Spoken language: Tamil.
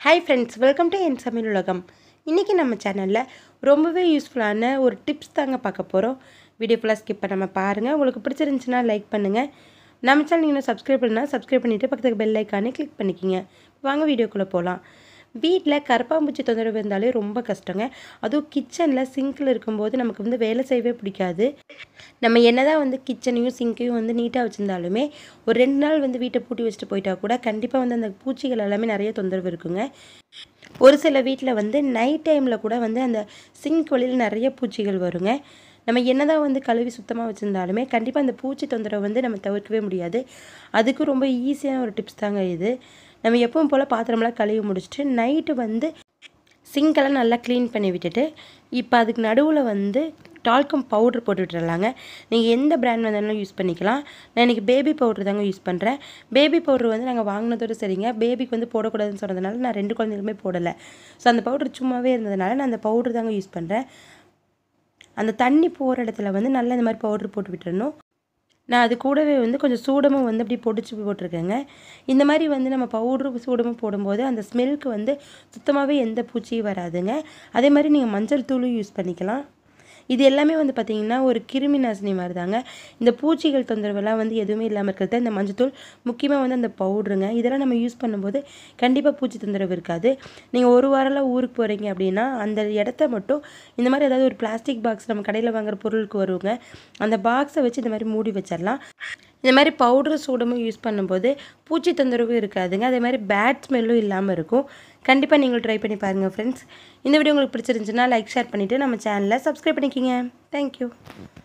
ஹாய் ஃப்ரெண்ட்ஸ் வெல்கம் டு என் சமையல் உலகம் இன்றைக்கி நம்ம சேனலில் ரொம்பவே யூஸ்ஃபுல்லான ஒரு டிப்ஸ் தாங்க பார்க்க போகிறோம் வீடியோ ஃபுல்லாக ஸ்கிப் பண்ணாமல் பாருங்கள் உங்களுக்கு பிடிச்சிருந்துச்சுன்னா லைக் பண்ணுங்கள் நம்ம சேனல் நீங்கள் சப்ஸ்கிரைப் பண்ணால் சப்ஸ்கிரைப் பண்ணிவிட்டு பக்கத்துக்கு பெல் ஐக்கானே கிளிக் பண்ணிக்கிங்க வாங்க வீடியோக்குள்ளே போகலாம் வீட்டில் கரப்பாம்பூச்சி தொந்தரவு இருந்தாலே ரொம்ப கஷ்டங்க அதுவும் கிச்சனில் சிங்கில் இருக்கும்போது நமக்கு வந்து வேலை செய்யவே பிடிக்காது நம்ம என்னதான் வந்து கிச்சனையும் சிங்கையும் வந்து நீட்டாக வச்சுருந்தாலுமே ஒரு ரெண்டு நாள் வந்து வீட்டை பூட்டி வச்சுட்டு போயிட்டா கூட கண்டிப்பாக வந்து அந்த பூச்சிகள் எல்லாமே நிறைய தொந்தரவு இருக்குங்க ஒரு சில வீட்டில் வந்து நைட் டைமில் கூட வந்து அந்த சிங்க் வழியில் நிறைய பூச்சிகள் வருங்க நம்ம என்னதான் வந்து கழுவி சுத்தமாக வச்சுருந்தாலுமே கண்டிப்பாக அந்த பூச்சி தொந்தரவு வந்து நம்ம தவிர்க்கவே முடியாது அதுக்கு ரொம்ப ஈஸியான ஒரு டிப்ஸ் தாங்க இது நம்ம எப்பவும் போல் பாத்திரமெல்லாம் கழுவி முடிச்சுட்டு நைட்டு வந்து சிங்கெல்லாம் நல்லா க்ளீன் பண்ணி விட்டுட்டு இப்போ அதுக்கு நடுவில் வந்து டால்கம் பவுடர் போட்டு விட்டுறலாங்க நீங்கள் எந்த பிராண்ட் வேணாலும் யூஸ் பண்ணிக்கலாம் நான் இன்றைக்கி பேபி பவுடர் தாங்க யூஸ் பண்ணுறேன் பேபி பவுடர் வந்து நாங்கள் வாங்கினதோடு சரிங்க பேபிக்கு வந்து போடக்கூடாதுன்னு சொன்னதுனால நான் ரெண்டு குழந்தைகளுமே போடலை ஸோ அந்த பவுடர் சும்மாவே இருந்ததுனால நான் அந்த பவுடர் தாங்க யூஸ் பண்ணுறேன் அந்த தண்ணி போகிற இடத்துல வந்து நல்லா இந்த மாதிரி பவுடர் போட்டு விட்டுறணும் நான் அது கூடவே வந்து கொஞ்சம் சூடமும் வந்து அப்படி பொடிச்சு போட்டிருக்கேங்க இந்த மாதிரி வந்து நம்ம பவுடரு சூடமும் போடும்போது அந்த ஸ்மெல்க்கு வந்து சுத்தமாகவே எந்த பூச்சியும் வராதுங்க அதே மாதிரி நீங்கள் மஞ்சள் தூளும் யூஸ் பண்ணிக்கலாம் இது எல்லாமே வந்து பார்த்திங்கன்னா ஒரு கிருமி நாசினி மாதிரி தாங்க இந்த பூச்சிகள் தொந்தரவெல்லாம் வந்து எதுவுமே இல்லாமல் இருக்கிறது இந்த மஞ்சத்தூள் முக்கியமாக வந்து அந்த பவுட்ருங்க இதெல்லாம் நம்ம யூஸ் பண்ணும்போது கண்டிப்பாக பூச்சி தொந்தரவு இருக்காது நீங்கள் ஒரு வாரம்லாம் ஊருக்கு போகிறீங்க அப்படின்னா அந்த இடத்த மட்டும் இந்த மாதிரி ஏதாவது ஒரு பிளாஸ்டிக் பாக்ஸ் நம்ம கடையில் வாங்குற பொருளுக்கு வருவாங்க அந்த பாக்ஸை வச்சு இந்த மாதிரி மூடி வச்சிடலாம் இந்த மாதிரி பவுடர் சூடமும் யூஸ் பண்ணும்போது பூச்சி தொந்தரவும் இருக்காதுங்க அதே மாதிரி பேட் ஸ்மெல்லும் இல்லாமல் இருக்கும் கண்டிப்பாக நீங்களும் ட்ரை பண்ணி பாருங்கள் ஃப்ரெண்ட்ஸ் இந்த வீடியோ உங்களுக்கு பிடிச்சிருந்துச்சுன்னா லைக் ஷேர் பண்ணிவிட்டு நம்ம சேனலை சப்ஸ்கிரைப் பண்ணிக்கிங்க தேங்க்யூ